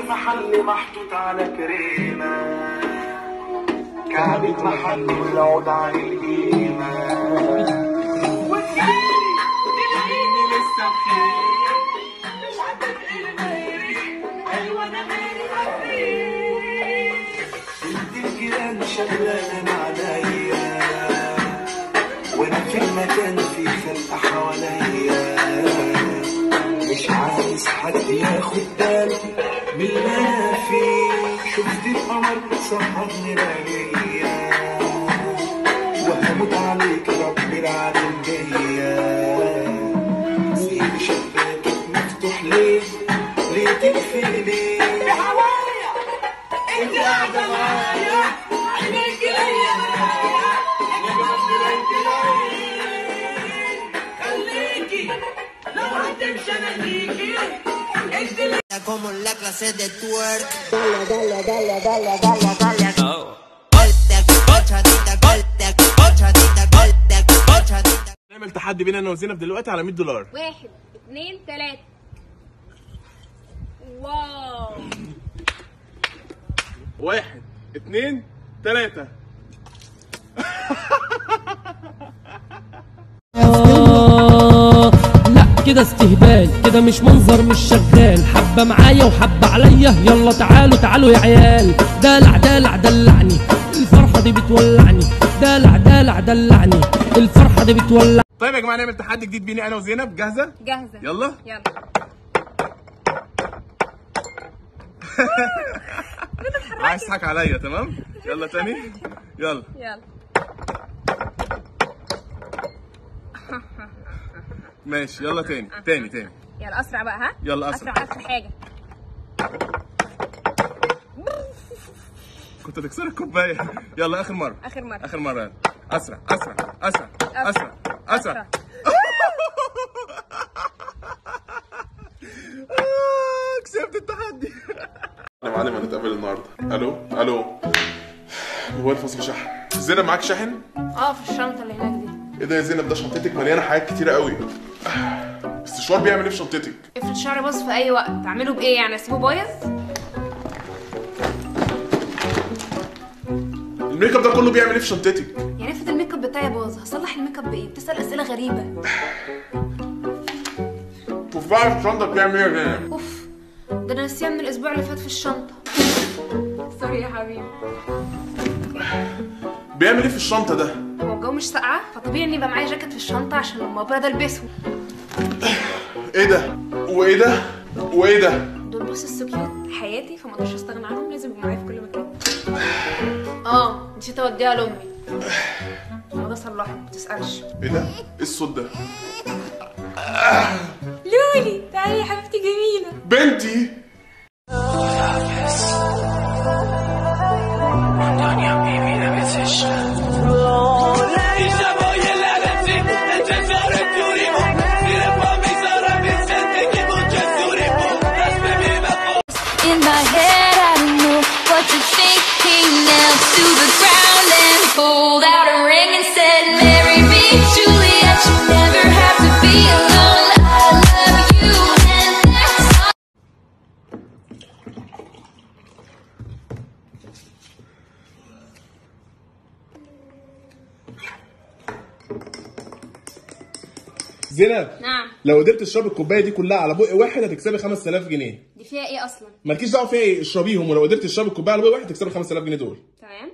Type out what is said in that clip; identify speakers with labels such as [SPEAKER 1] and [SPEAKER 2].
[SPEAKER 1] المحل محطوط على كريمة كعبة محل والعود عن القيمة وتجيلي تلاقيني لسه بخير مش عندك غير غيري ايوه انا غيري غيري انت الجيران شغلانة عليا وانا في المكان في خلق حواليا مش عايز حد ياخد باله من اللي انا فيه شفت القمر سهرني لياليا وهموت عليك رب العالم بيا سيب شباكك مفتوح ليه ليه تقفل ليه يا حوايا انت قاعده معايا عينيك ليا مرايا انا بغمض العين خليكي لو هتمشي انا ليكي انت اللي
[SPEAKER 2] como en la clase de twerk.
[SPEAKER 3] نعمل تحدي بينا انا وزينب دلوقتي على 100 دولار
[SPEAKER 4] واحد اتنين تلاتة واو
[SPEAKER 3] واحد اتنين تلاتة
[SPEAKER 5] آه، لا كده استهبال كده مش منظر مش شغال حبة معايا وحبة عليا يلا تعالوا تعالوا يا عيال دلع دلع دلعني الفرحة دي بتولعني دلع دلع دلعني الفرحة دي بتولعني
[SPEAKER 3] طيب يا جماعة نعمل تحدي جديد بيني انا وزينب جاهزة؟
[SPEAKER 4] جاهزة
[SPEAKER 3] يلا
[SPEAKER 4] يلا
[SPEAKER 3] عايز تضحك عليا تمام؟ يلا تاني يلا
[SPEAKER 4] يلا
[SPEAKER 3] ماشي يلا تاني تاني تاني
[SPEAKER 4] يلا اسرع بقى ها
[SPEAKER 3] يلا أسرع.
[SPEAKER 4] اسرع اسرع حاجة
[SPEAKER 3] كنت هتكسر الكوباية يلا آخر مرة
[SPEAKER 4] اخر مرة
[SPEAKER 3] آخر مرة يلا أسرع أسرع أسرع أسرع أسرع آه، كسبت التحدي يا معلم هنتقابل النهارده الو الو موبايل فاصل شحن زينب معاك شاحن؟
[SPEAKER 4] اه في الشنطة اللي هناك دي
[SPEAKER 3] ايه ده يا زينب ده شنطتك مليانه حاجات كتيره قوي استشوار بيعمل ايه في شنطتك؟
[SPEAKER 4] افرض شعري باظ في اي وقت اعمله بايه يعني اسيبه بايظ
[SPEAKER 3] الميك اب ده كله بيعمل ايه في شنطتك؟
[SPEAKER 4] يعني افرض الميك اب بتاعي باظ هصلح الميك اب بايه بتسال اسئله غريبه
[SPEAKER 3] تفاح في شنطتك بيعمل ايه يا زينب؟
[SPEAKER 4] اوف ده انا نسيها من الاسبوع اللي فات في الشنطه سوري يا حبيبي
[SPEAKER 3] بيعمل ايه في الشنطه ده؟
[SPEAKER 4] هو الجو مش ساقعه فطبيعي ان يبقى معايا جاكيت في الشنطه عشان لما ابرد البسه
[SPEAKER 3] ايه ده؟ وايه ده؟ وايه ده؟
[SPEAKER 4] دول بص السكيوت حياتي فما اقدرش استغنى عنهم لازم يبقوا معايا في كل مكان اه نسيت اوديها لامي هقعد اصلحه ما تسالش
[SPEAKER 3] ايه ده؟ ايه الصوت ده؟
[SPEAKER 4] لولي تعالي يا حبيبتي جميله
[SPEAKER 3] بنتي
[SPEAKER 6] In my head, I don't know what to think. He knelt to the ground and pulled out a ring and said, Marry me, Juliet. You never have to be alone. I love you, and that's all.
[SPEAKER 3] زينب
[SPEAKER 4] نعم
[SPEAKER 3] لو قدرت تشرب الكوبايه دي كلها على بق واحد هتكسبي 5000 جنيه
[SPEAKER 4] دي فيها ايه اصلا
[SPEAKER 3] مالكيش دعوه فيها ايه اشربيهم ولو قدرت تشربي الكوبايه على بق واحد هتكسبي 5000 جنيه دول
[SPEAKER 4] تمام